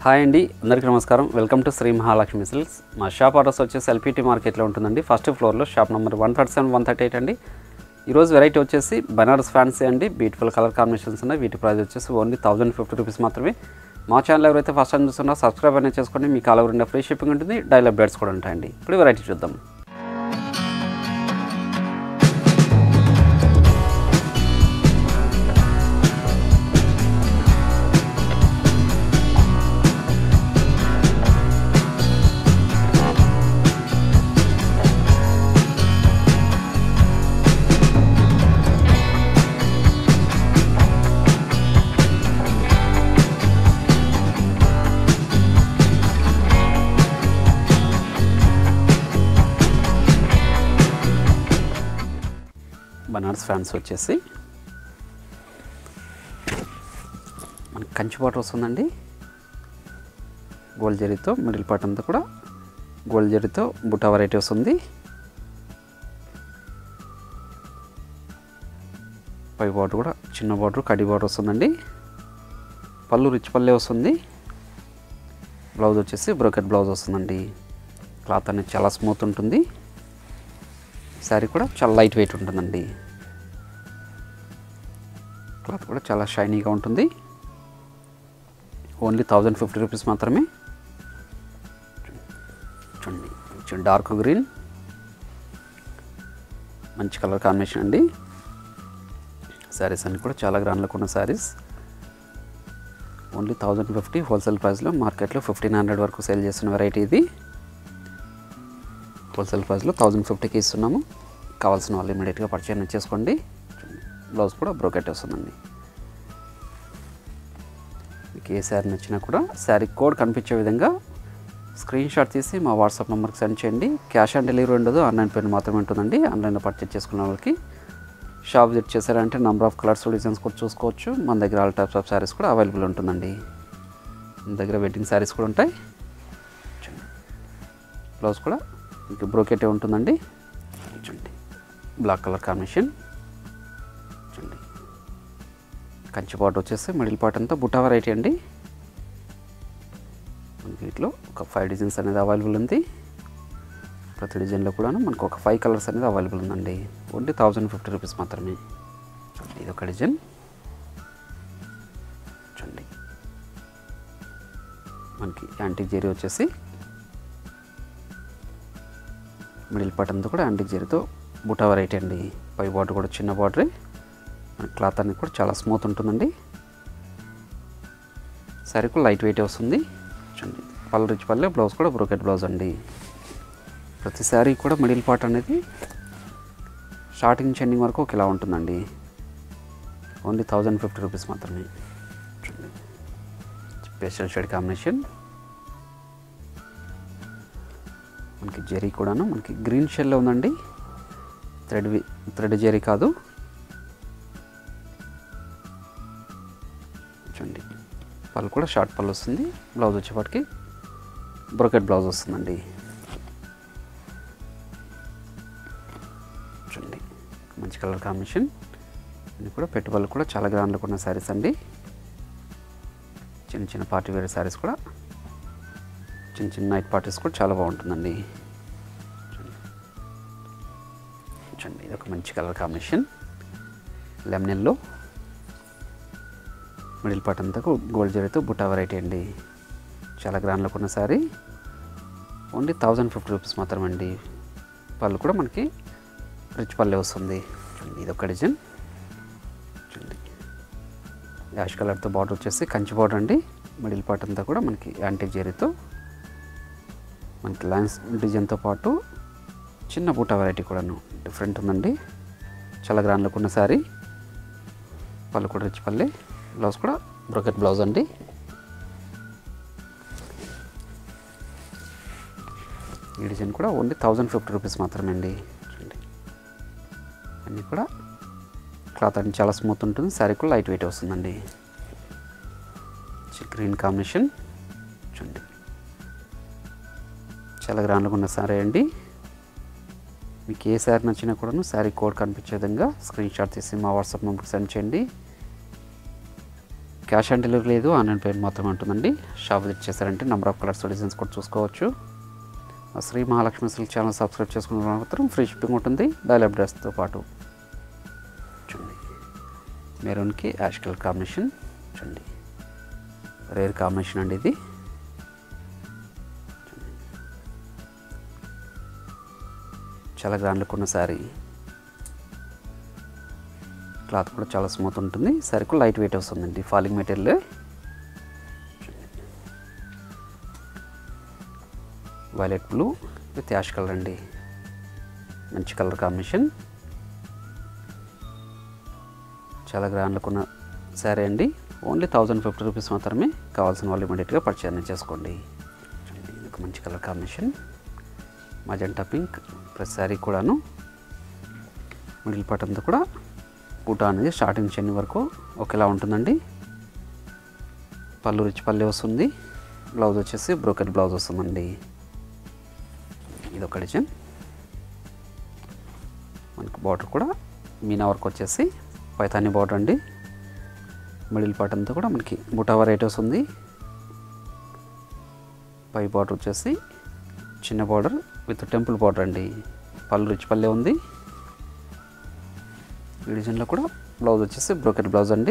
Hi అండి అందరికీ నమస్కారం welcome to Shri Mahalakshmi silks మా షాప్ అడ్రస్ వచ్చేసి ఎల్పిటి మార్కెట్లో ఉంటుందండి ఫస్ట్ ఫ్లోర్లో shop number one thirty seven one thirty eight అండి ఈరోజు వెరైటీ వచ్చేసి బనారస్ ఫ్యాన్సీ అండి బ్యూటిఫుల్ కలర్ కాంబినేషన్స్ ఉన్నాయి వీటి ప్రైస్ వచ్చేసి ఓన్లీ థౌసండ్ ఫిఫ్టీ రూపీస్ మాత్రమే మా ఛానల్ ఎవరైతే ఫస్ట్ టైం చూస్తున్నారో సబ్స్క్రైబ్ అనేది చేసుకోండి మీకు all over India free shipping ఉంటుంది డైల్ అప్డేట్స్ కూడా ఉంటాయండి ఇప్పుడు వెరైటీ చూద్దాం బనారస్ ఫ్యాన్స్ వచ్చేసి మనకి కంచి బాటర్ వస్తుందండి గోల్డ్ జరీతో మిడిల్ పార్ట్ అంతా కూడా గోల్డ్ జరీతో బుట్టా వెరైటీ వస్తుంది పై బాటర్ కూడా చిన్న బాటర్ కడి బాటర్ వస్తుందండి పళ్ళు రిచ్ పల్లె వస్తుంది బ్లౌజ్ వచ్చేసి బ్రోకెట్ బ్లౌజ్ వస్తుందండి క్లాత్ అనేది చాలా స్మూత్ ఉంటుంది శారీ కూడా చాలా లైట్ వెయిట్ ఉంటుందండి క్లాత్ కూడా చాలా షైనీగా ఉంటుంది ఓన్లీ థౌజండ్ ఫిఫ్టీ రూపీస్ మాత్రమే చూడండి కొంచెం డార్క్ గ్రీన్ మంచి కలర్ కాంబినేషన్ అండి శారీస్ అన్నీ కూడా చాలా గ్రాండ్లకు ఉన్న sarees only thousand fifty wholesale ప్రైస్లో మార్కెట్లో ఫిఫ్టీన్ హండ్రెడ్ వరకు సేల్ చేస్తున్న వెరైటీ ఇది హోల్సేల్ ప్రైస్లో థౌజండ్ ఫిఫ్టీకి ఇస్తున్నాము కావాల్సిన వాళ్ళు ఇమీడియట్గా పర్చేజ్ చేసుకోండి బ్లౌజ్ కూడా బ్రోకెట్ వస్తుందండి మీకు ఏ శారీ నచ్చినా కూడా శారీ కోడ్ కనిపించే విధంగా స్క్రీన్ షాట్ తీసి మా వాట్సాప్ నెంబర్కి సెండ్ చేయండి క్యాష్ ఆన్ డెలివరీ ఉండదు ఆన్లైన్ పేమెంట్ మాత్రమే ఉంటుందండి ఆన్లైన్లో పర్చేజ్ చేసుకున్న వాళ్ళకి షాప్ విజిట్ చేశారంటే నెంబర్ ఆఫ్ కలర్స్ డిజైన్స్ కూడా చూసుకోవచ్చు మన దగ్గర ఆల్ టైప్స్ ఆఫ్ శారీస్ కూడా అవైలబుల్ ఉంటుందండి మన దగ్గర వెడ్డింగ్ శారీస్ కూడా ఉంటాయి బ్లౌజ్ కూడా మీకు బ్రోకెటే ఉంటుందండి చూడండి బ్లాక్ కలర్ కాంబినేషన్ చూడండి కంచి పాట్ వచ్చేసి మిడిల్ పార్ట్ అంతా బుట్టా వెరైటీ అండి మనకి వీటిలో ఒక ఫైవ్ డిజైన్స్ అనేది అవైలబుల్ ఉంది ప్రతి డిజైన్లో కూడా మనకు ఒక ఫైవ్ కలర్స్ అనేది అవైలబుల్ ఉందండి ఓన్లీ థౌజండ్ ఫిఫ్టీ రూపీస్ మాత్రమే చూడండి ఇది ఒక డిజైన్ చూడండి మనకి యాంటిక్ జెరీ వచ్చేసి మిడిల్ పార్ట్ అంతా కూడా యాంటిక్ జరీతో బుటా వెరైటీ అండి పై బాటర్ కూడా చిన్న బాటరే క్లాత్ అనేది కూడా చాలా స్మూత్ ఉంటుందండి శారీ కూడా లైట్ వెయిట్ వస్తుంది చూడండి పళ్ళు రిచ్ పల్లె బ్లౌజ్ కూడా బ్రోకెట్ బ్లౌజ్ అండి ప్రతి శారీ కూడా మిడిల్ పార్ట్ అనేది స్టార్టింగ్ నుంచి ఎండింగ్ వరకు ఒకేలా ఉంటుందండి ఓన్లీ థౌజండ్ ఫిఫ్టీ రూపీస్ మాత్రమే చూడండి స్పెషల్ షేడ్ కాంబినేషన్ మనకి జెరీ కూడాను మనకి గ్రీన్ షెల్లో ఉందండి థ్రెడ్ థ్రెడ్ జెరీ కాదు చూడండి పళ్ళు కూడా షార్ట్ పళ్ళు వస్తుంది బ్లౌజ్ వచ్చేపాటికి బ్రోకెట్ బ్లౌజ్ వస్తుందండి చూడండి మంచి కలర్ కాంబినేషన్ ఇది కూడా పెట్టుబడులు కూడా చాలా గ్రాండ్లకు ఉన్న శారీస్ అండి చిన్న చిన్న పార్టీ వేర్ శారీస్ కూడా చిన్న చిన్న నైట్ పార్టీస్ కూడా చాలా బాగుంటుందండి చూడండి ఇది ఒక మంచి colour combination lemon yellow middle part అంతా గోల్డ్ జరీతో బుట్టా వెరైటీ అండి చాలా గ్రాండ్లకు ఉన్న saree only thousand fifty rupees మాత్రమే అండి పళ్ళు కూడా మనకి రిచ్ పల్లె వస్తుంది చూడండి ఇది ఒక డిజైన్ చూడండి యాష్ కలర్తో బార్డర్ వచ్చేసి కంచి బార్డర్ అండి మిడిల్ పార్ట్ అంతా కూడా మనకి యాంటిక్ జరీతో మనకి లైన్స్ డిజైన్తో పాటు చిన్న బూటా వెరైటీ కూడాను డిఫరెంట్ ఉందండి చాలా గ్రాండ్లకు ఉన్న శారీ పళ్ళు కూడా రిచ్ పల్లె బ్లౌజ్ కూడా బ్రోకెట్ బ్లౌజ్ అండి ఈ డిజైన్ కూడా ఓన్లీ థౌజండ్ ఫిఫ్టీ రూపీస్ మాత్రమే అండి చూడండి అన్నీ కూడా క్లాత్ అన్ని చాలా స్మూత్ ఉంటుంది శారీ కూడా లైట్ వెయిట్ వస్తుందండి గ్రీన్ కాంబినేషన్ చూడండి చాలా గ్రాండ్గా ఉన్న శారీ అండి మీకు ఏ శారీ నచ్చినా కూడాను శారీ కోడ్ కనిపించే విధంగా స్క్రీన్ షాట్ తీసి మా వాట్సాప్ నెంబర్కి సెండ్ చేయండి క్యాష్ ఆన్ డెలివరీ లేదు ఆన్లైన్ పేమెంట్ మాత్రమే ఉంటుందండి షాప్ విజిట్ చేశారంటే నెంబర్ ఆఫ్ కలర్స్ డిజైన్స్ కూడా చూసుకోవచ్చు ఆ Shri Mahalakshmi silk channel subscribe చేసుకున్న మాత్రం ఫ్రీ షిప్పింగ్ ఉంటుంది డైలీ డ్రెస్తో పాటు చూడండి మెరూన్కి యాష్ కలర్ కాంబినేషన్ చూడండి రేర్ కాంబినేషన్ అండి ఇది చాలా గ్రాండ్ లుక్ ఉన్న శారీ క్లాత్ కూడా చాలా స్మూత్ ఉంటుంది శారీ కూడా లైట్ వెయిట్ వస్తుందండి falling material violet blue with ash colour అండి మంచి కలర్ కాంబినేషన్ చాలా గ్రాండ్ లుక్ ఉన్న శారీ అండి ఓన్లీ థౌజండ్ ఫిఫ్టీ రూపీస్ మాత్రమే కావాల్సిన వాళ్ళు ఇమీడియట్గా పర్చేజ్ చేసుకోండి చూడండి, ఇది ఒక మంచి colour combination magenta pink plus saree కూడాను మిడిల్ పార్ట్ అంతా కూడా బూటా అనేది స్టార్టింగ్ చెన్ని వరకు ఒకేలా ఉంటుందండి పళ్ళు రిచ్ పల్లె వస్తుంది బ్లౌజ్ వచ్చేసి బ్రోకెట్ బ్లౌజ్ వస్తుందండి ఇది ఒక డిజైన్ మనకు బార్డర్ కూడా మీనా వర్క్ వచ్చేసి పైతాని బార్డర్ అండి మిడిల్ పార్ట్ అంతా కూడా మనకి బుటా వెరైటీ వస్తుంది పై బార్డర్ వచ్చేసి చిన్న బార్డర్ విత్ టెంపుల్ బార్డర్ అండి పళ్ళు రిచ్ పల్లె ఉంది ఈ డిజైన్లో కూడా బ్లౌజ్ వచ్చేసి బ్రోకెట్ బ్లౌజ్ అండి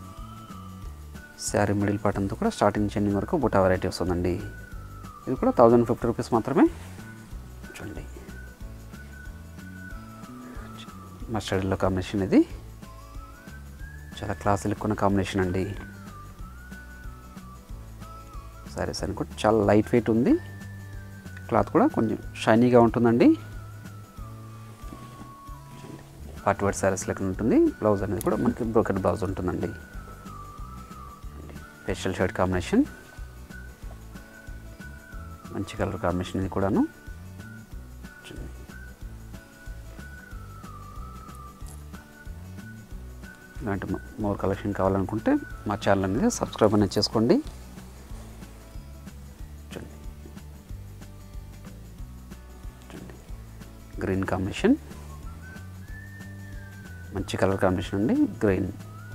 శారీ మిడిల్ పార్ట్ అంతా కూడా స్టార్టింగ్ చెండింగ్ వరకు బుటా వెరైటీ వస్తుందండి ఇది కూడా థౌజండ్ ఫిఫ్టీ రూపీస్ మాత్రమే చూడండి మస్టర్డ్ ఎల్లో కాంబినేషన్ ఇది చాలా క్లాస్ లుక్ ఉన్న కాంబినేషన్ అండి సరే సరే కూడా చాలా లైట్ వెయిట్ ఉంది క్లాత్ కూడా కొంచెం షైనీగా ఉంటుందండి పార్టీ వేర్ శారీస్ లెక్క ఉంటుంది బ్లౌజ్ అనేది కూడా మనకి బ్రోకెట్ బ్లౌజ్ ఉంటుందండి స్పెషల్ షర్ట్ కాంబినేషన్ మంచి కలర్ కాంబినేషన్ ఇది కూడాను చూడండి. ఇలాంటి మోర్ కలెక్షన్ కావాలనుకుంటే మా ఛానల్ అనేది సబ్స్క్రైబ్ అనేది చేసుకోండి చూడండి చూడండి గ్రీన్ కాంబినేషన్ మంచి కలర్ కాంబినేషన్ అండి గ్రీన్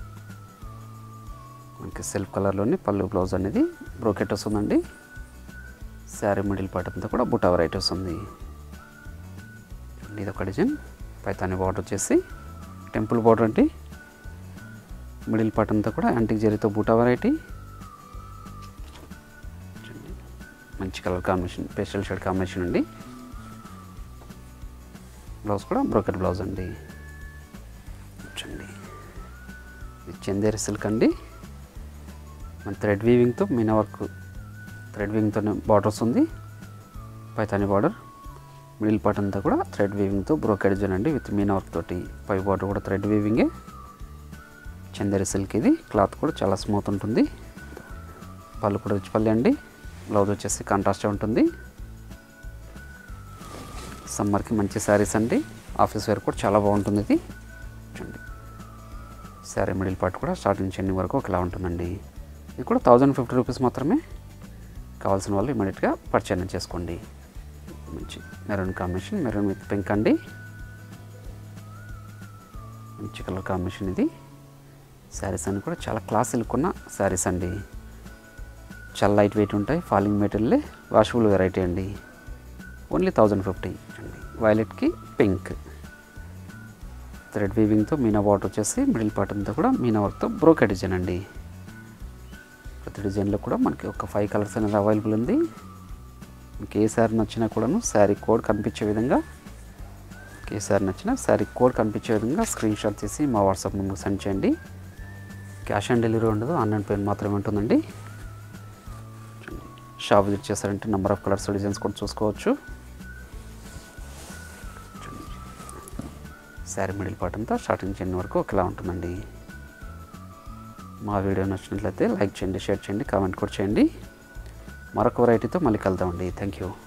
మనకి సెల్ఫ్ కలర్లోని పళ్ళు బ్లౌజ్ అనేది బ్రోకెట్ వస్తుందండి శారీ మిడిల్ పార్ట్ అంతా కూడా బుటా వెరైటీ వస్తుంది చూడండి ఇది ఒక డిజైన్ పైతాని బార్డర్ వచ్చేసి టెంపుల్ బార్డర్ అండి మిడిల్ పార్ట్ అంతా కూడా యాంటిక్ జరీతో బూటా వెరైటీ చూడండి, మంచి colour combination pastel shade combination అండి బ్లౌజ్ కూడా బ్రోకెట్ బ్లౌజ్ అండి చూడండి ఇది చందేరి సిల్క్ అండి మన థ్రెడ్ వీవింగ్తో మీనా వర్క్ థ్రెడ్ వీవింగ్తో బార్డర్ వస్తుంది పైతాని బార్డర్ మిడిల్ పార్ట్ అంతా కూడా థ్రెడ్ వీవింగ్తో బ్రోకెడ్ డిజైన్ అండి విత్ మీనా వర్క్ తోటి పై బార్డర్ కూడా థ్రెడ్ వీవింగే చందేరి సిల్క్ ఇది క్లాత్ కూడా చాలా స్మూత్ ఉంటుంది పళ్ళు కూడా రిచ్ పల్లి అండి బ్లౌజ్ వచ్చేసి కాంట్రాస్ట్ ఉంటుంది సమ్మర్కి మంచి శారీస్ అండి ఆఫీస్ వేర్ కూడా చాలా బాగుంటుంది ఇది చూడండి శారీ మిడిల్ పార్ట్ కూడా స్టార్టింగ్ చెండింగ్ వరకు ఒకలా ఉంటుందండి ఇది కూడా థౌజండ్ ఫిఫ్టీ రూపీస్ మాత్రమే కావాల్సిన వాళ్ళు ఇమీడియట్గా పర్చేజ్ చేసుకోండి మంచి maroon combination maroon with pink అండి మంచి కలర్ కాంబినేషన్ ఇది శారీస్ అన్ని కూడా చాలా క్లాస్ లుక్ ఉన్న శారీస్ అండి చాలా లైట్ వెయిట్ ఉంటాయి ఫాలింగ్ మెటీరియల్ వాషబుల్ వెరైటీ అండి ఓన్లీ థౌజండ్ ఫిఫ్టీ అండి వైలెట్కి పింక్ థ్రెడ్ వీవింగ్తో మీనా బార్డర్ వచ్చేసి మిడిల్ పార్ట్ అంతా కూడా మీనా వర్క్తో బ్రోకెట్ డిజైన్ అండి ప్రతి డిజైన్లో కూడా మనకి ఒక ఫైవ్ కలర్స్ అనేది అవైలబుల్ ఉంది మీకు ఏ శారీ నచ్చినా కూడాను శారీ కోడ్ కనిపించే విధంగా ఏ శారీ నచ్చినా శారీ కోడ్ కనిపించే విధంగా స్క్రీన్ షాట్ తీసి మా వాట్సాప్ నెంబర్కి సెండ్ చేయండి క్యాష్ ఆన్ డెలివరీ ఉండదు ఆన్లైన్ పేమెంట్ మాత్రమే ఉంటుందండి చూడండి. షాప్ విజిట్ చేశారంటే నెంబర్ ఆఫ్ కలర్స్ డిజైన్స్ కూడా చూసుకోవచ్చు చూడండి. శారీ మిడిల్ పార్ట్ అంతా స్టార్టింగ్ చెన్ వరకు ఒకలా ఉంటుందండి మా వీడియో నచ్చినట్లయితే లైక్ చేయండి షేర్ చేయండి కామెంట్ కూడా చేయండి మరొక వెరైటీతో మళ్ళీ కలుద్దామండి థ్యాంక్ యూ